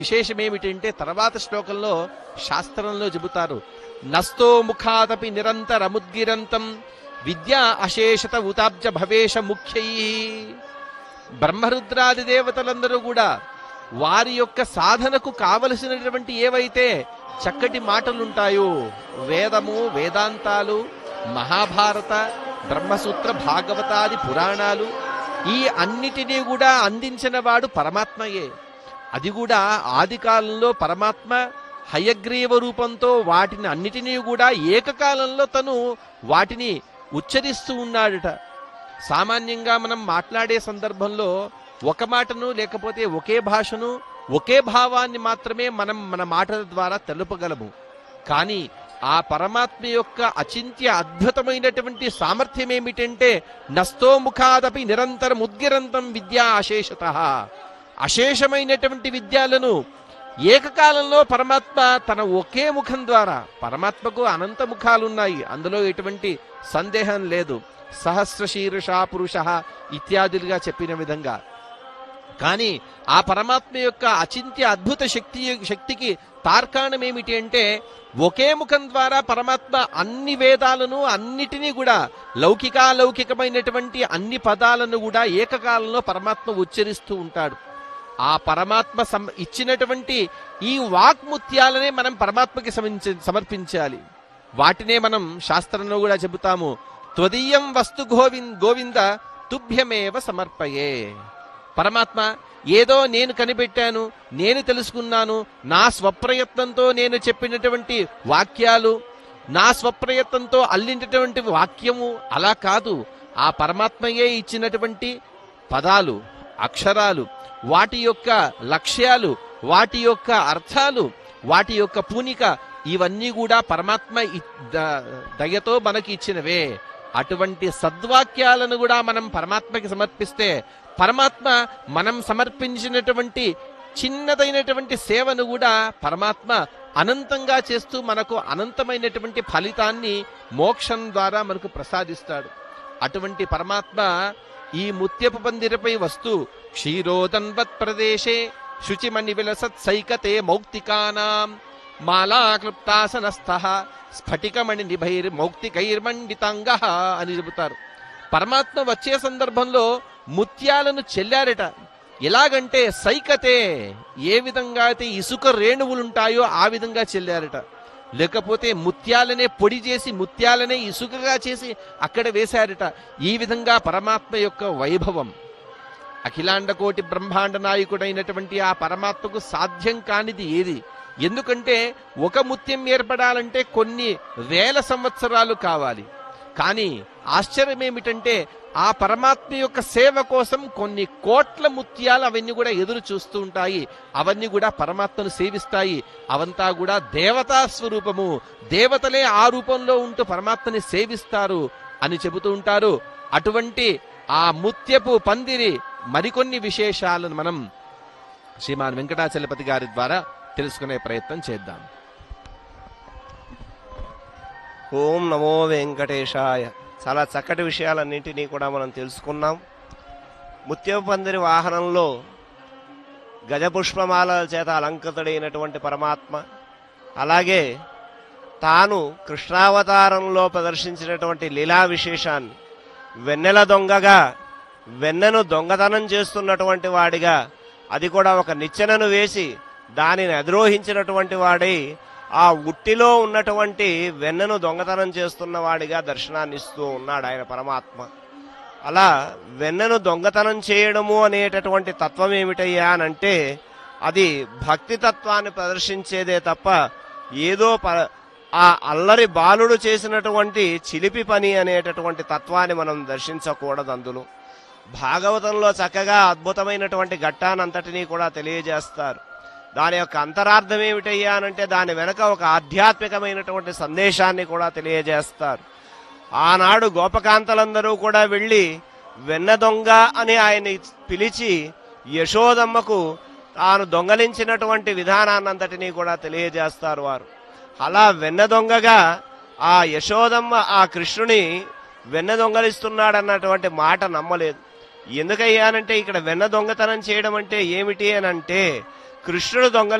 విశేషం ఏమిటంటే తర్వాత శ్లోకంలో శాస్త్రంలో చెబుతారు నస్తో ముఖాదపి నిరంతరముద్గిరంతం విద్యా అశేషత ఉతాబ్జ భవేష ముఖ్యై బ్రహ్మరుద్రాది దేవతలందరూ కూడా వారి యొక్క సాధనకు కావలసినటువంటి ఏవైతే చక్కటి మాటలుంటాయో వేదము వేదాంతాలు మహాభారత బ్రహ్మసూత్ర భాగవతాది పురాణాలు ఈ అన్నిటినీ కూడా అందించిన వాడు పరమాత్మయే అది కూడా ఆది కాలంలో పరమాత్మ హయగ్రీవ రూపంతో వాటిని అన్నిటినీ కూడా ఏకకాలంలో తను వాటిని ఉచ్చరిస్తూ ఉన్నాడట సామాన్యంగా మనం మాట్లాడే సందర్భంలో ఒక మాటను లేకపోతే ఒకే భాషను ఒకే భావాన్ని మాత్రమే మనం మన మాటల ద్వారా తెలుపగలము కానీ ఆ పరమాత్మ యొక్క అచింత్య అద్భుతమైనటువంటి సామర్థ్యం ఏమిటంటే నస్తోముఖాదపి నిరంతరం ఉద్గిరంతం విద్యా అశేషత అశేషమైనటువంటి విద్యాలను ఏకకాలంలో పరమాత్మ తన ఒకే ముఖం ద్వారా పరమాత్మకు అనంత ముఖాలున్నాయి అందులో ఎటువంటి సందేహం లేదు సహస్ర శీర్ష పురుష ఇత్యాదులుగా చెప్పిన విధంగా కానీ ఆ పరమాత్మ యొక్క అచింత్య అద్భుత శక్తి శక్తికి తార్కాణం ఏమిటి అంటే ఒకే ముఖం ద్వారా పరమాత్మ అన్ని వేదాలను అన్నిటినీ కూడా లౌకికాలౌకికమైనటువంటి అన్ని పదాలను కూడా ఏకకాలంలో పరమాత్మ ఉచ్చరిస్తూ ఉంటాడు ఆ పరమాత్మ సం- ఇచ్చినటువంటి ఈ వాక్ముత్యాలనే మనం పరమాత్మకి సమించ- సమర్పించాలి వాటినే మనం శాస్త్రంలో కూడా చెబుతాము త్వదీయం వస్తు గోవింద్ గోవింద తుభ్యమేవ సమర్పయే పరమాత్మ ఏదో నేను కనిపెట్టాను నేను తెలుసుకున్నాను నా స్వప్రయత్నంతో నేను చెప్పినటువంటి వాక్యాలు నా స్వప్రయత్నంతో అల్లినటువంటి వాక్యము అలా కాదు ఆ పరమాత్మయే ఇచ్చినటువంటి పదాలు అక్షరాలు వాటి యొక్క లక్ష్యాలు వాటి యొక్క అర్థాలు వాటి యొక్క పూనిక ఇవన్నీ కూడా పరమాత్మ ఇ- ద- దయతో మనకి ఇచ్చినవే అటువంటి సద్వాక్యాలను కూడా మనం పరమాత్మకి సమర్పిస్తే పరమాత్మ మనం సమర్పించినటువంటి చిన్నదైనటువంటి సేవను కూడా పరమాత్మ అనంతంగా చేస్తూ మనకు అనంతమైనటువంటి ఫలితాన్ని మోక్షం ద్వారా మనకు ప్రసాదిస్తాడు అటువంటి పరమాత్మ ఈ ముత్యపు పందిరపై వస్తూ క్షీరోదన్వత్ ప్రదేశే శుచిమణి విలసత్ సైకతే మౌక్తికానాం మాలాక్లుప్తాసనస్థ స్ఫటికమణి నిభైర్ మౌక్తికైర్మండితాంగ అని చెబుతారు పరమాత్మ వచ్చే సందర్భంలో ముత్యాలను చెల్లారట ఎలాగంటే సైకతే ఏ విధంగా అయితే ఇసుక రేణువులుంటాయో ఆ విధంగా చెల్లారట లేకపోతే ముత్యాలనే పొడి చేసి ముత్యాలనే ఇసుకగా చేసి అక్కడ వేశారట ఈ విధంగా పరమాత్మ యొక్క వైభవం అఖిలాండ కోటి బ్రహ్మాండ నాయకుడైనటువంటి ఆ పరమాత్మకు సాధ్యం కానిది ఏది ఎందుకంటే ఒక ముత్యం ఏర్పడాలంటే కొన్ని వేల సంవత్సరాలు కావాలి కానీ ఆశ్చర్యం ఏమిటంటే ఆ పరమాత్మ యొక్క సేవ కోసం కొన్ని కోట్ల ముత్యాలు అవన్నీ కూడా ఎదురు చూస్తూ ఉంటాయి అవన్నీ కూడా పరమాత్మను సేవిస్తాయి అవంతా కూడా దేవతా స్వరూపము దేవతలే ఆ రూపంలో ఉంటూ పరమాత్మని సేవిస్తారు అని చెబుతూ ఉంటారు అటువంటి ఆ ముత్యపు పందిరి మరికొన్ని విశేషాలను మనం శ్రీమాన్ వెంకటాచలపతి గారి ద్వారా తెలుసుకునే ప్రయత్నం చేద్దాం ఓం నమో వెంకటేశాయ చాలా చక్కటి విషయాలన్నింటినీ కూడా మనం తెలుసుకున్నాం ముత్యపు పందిరి వాహనంలో గజపుష్పమాలల చేత అలంకృతుడైనటువంటి పరమాత్మ అలాగే తాను కృష్ణావతారంలో ప్రదర్శించినటువంటి లీలా విశేషాన్ని వెన్నెల దొంగగా వెన్నెను దొంగతనం చేస్తున్నటువంటి వాడిగా అది కూడా ఒక నిచ్చెనను వేసి దానిని అధిరోహించినటువంటి వాడై ఆ ఉట్టిలో ఉన్నటువంటి వెన్నెను దొంగతనం చేస్తున్న వాడిగా దర్శనాన్ని ఇస్తూ ఉన్నాడు ఆయన పరమాత్మ అలా వెన్నెను దొంగతనం చేయడము అనేటటువంటి తత్వం ఏమిటయ్యా అనంటే అది భక్తి తత్వాన్ని ప్రదర్శించేదే తప్ప ఏదో ప- ఆ అల్లరి బాలుడు చేసినటువంటి చిలిపి పని అనేటటువంటి తత్వాన్ని మనం దర్శించకూడదు అందులో భాగవతంలో చక్కగా అద్భుతమైనటువంటి ఘట్టానంతటినీ కూడా తెలియజేస్తారు దాని యొక్క అంతరార్థం ఏమిటయ్యా అనంటే దాని వెనక ఒక ఆధ్యాత్మికమైనటువంటి సందేశాన్ని కూడా తెలియజేస్తారు ఆనాడు గోపకాంతలందరూ కూడా వెళ్ళి వెన్న దొంగ అని ఆయన్ని పిలిచి యశోదమ్మకు తాను దొంగలించినటువంటి విధానాన్నంతటినీ కూడా తెలియజేస్తారు వారు అలా వెన్న దొంగగా ఆ యశోదమ్మ ఆ కృష్ణుని వెన్న దొంగలిస్తున్నాడన్నటువంటి మాట నమ్మలేదు ఎందుకయ్యానంటే ఇక్కడ వెన్న దొంగతనం చేయడం అంటే ఏమిటి అని అంటే కృష్ణుడు దొంగ